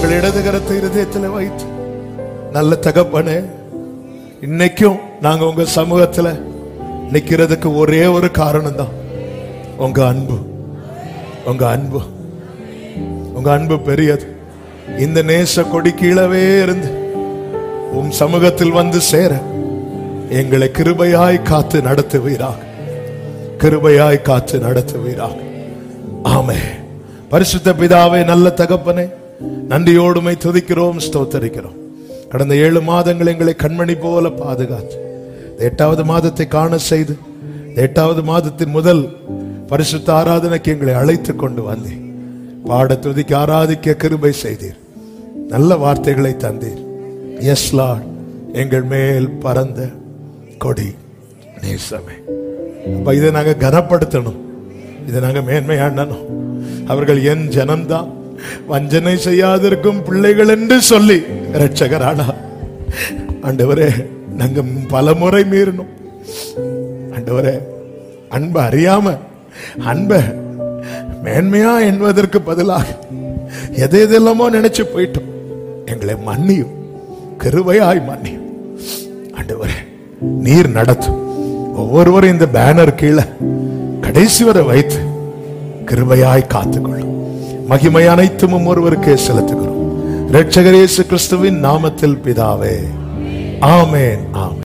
உங்கள் இடது கரத்தை இருதயத்தில் வைத்து நல்ல தகப்பனே இன்னைக்கும் நாங்க உங்க சமூகத்துல நிக்கிறதுக்கு ஒரே ஒரு காரணம் தான் உங்க அன்பு உங்க அன்பு உங்க அன்பு பெரியது இந்த நேச கொடி கீழவே இருந்து உம் சமூகத்தில் வந்து சேர எங்களை கிருபையாய் காத்து நடத்துவீராக கிருபையாய் காத்து நடத்துவீராக ஆமே பரிசுத்த பிதாவே நல்ல தகப்பனே நன்றியோடுமை துதிக்கிறோம் ஸ்தோத்தரிக்கிறோம் கடந்த ஏழு மாதங்கள் எங்களை கண்மணி போல பாதுகாத்து இந்த எட்டாவது மாதத்தை காண செய்து இந்த எட்டாவது மாதத்தின் முதல் பரிசுத்த ஆராதனைக்கு எங்களை அழைத்து கொண்டு வந்தேன் பாட துதிக்க ஆராதிக்க கிருபை செய்தீர் நல்ல வார்த்தைகளை தந்தீர் எஸ் லார்ட் எங்கள் மேல் பறந்த கொடி நேசமே அப்ப இதை நாங்க கனப்படுத்தணும் இதை நாங்க மேன்மையாண்டணும் அவர்கள் என் ஜனம்தான் வஞ்சனை செய்யாதிருக்கும் பிள்ளைகள் என்று சொல்லி இரட்சகரானா ஆண்டவரே நாங்க பல முறை மீறணும் ஆண்டவரே அன்பை அறியாம அன்பை மேன்மையா என்பதற்கு பதிலாக எதை எதெல்லாமோ நினைச்சு போயிட்டோம் எங்களை மன்னியும் கிருபையாய் மன்னியும் ஆண்டவரே நீர் நடத்தும் ஒவ்வொருவரும் இந்த பேனர் கீழே கடைசி வரை வைத்து கிருபையாய் காத்துக்கொள்ளும் மகிமை அனைத்தும் ஒருவருக்கே செலுத்துகிறோம் இரட்சகர் இயேசு கிறிஸ்துவின் நாமத்தில் பிதாவே ஆமென் ஆமென்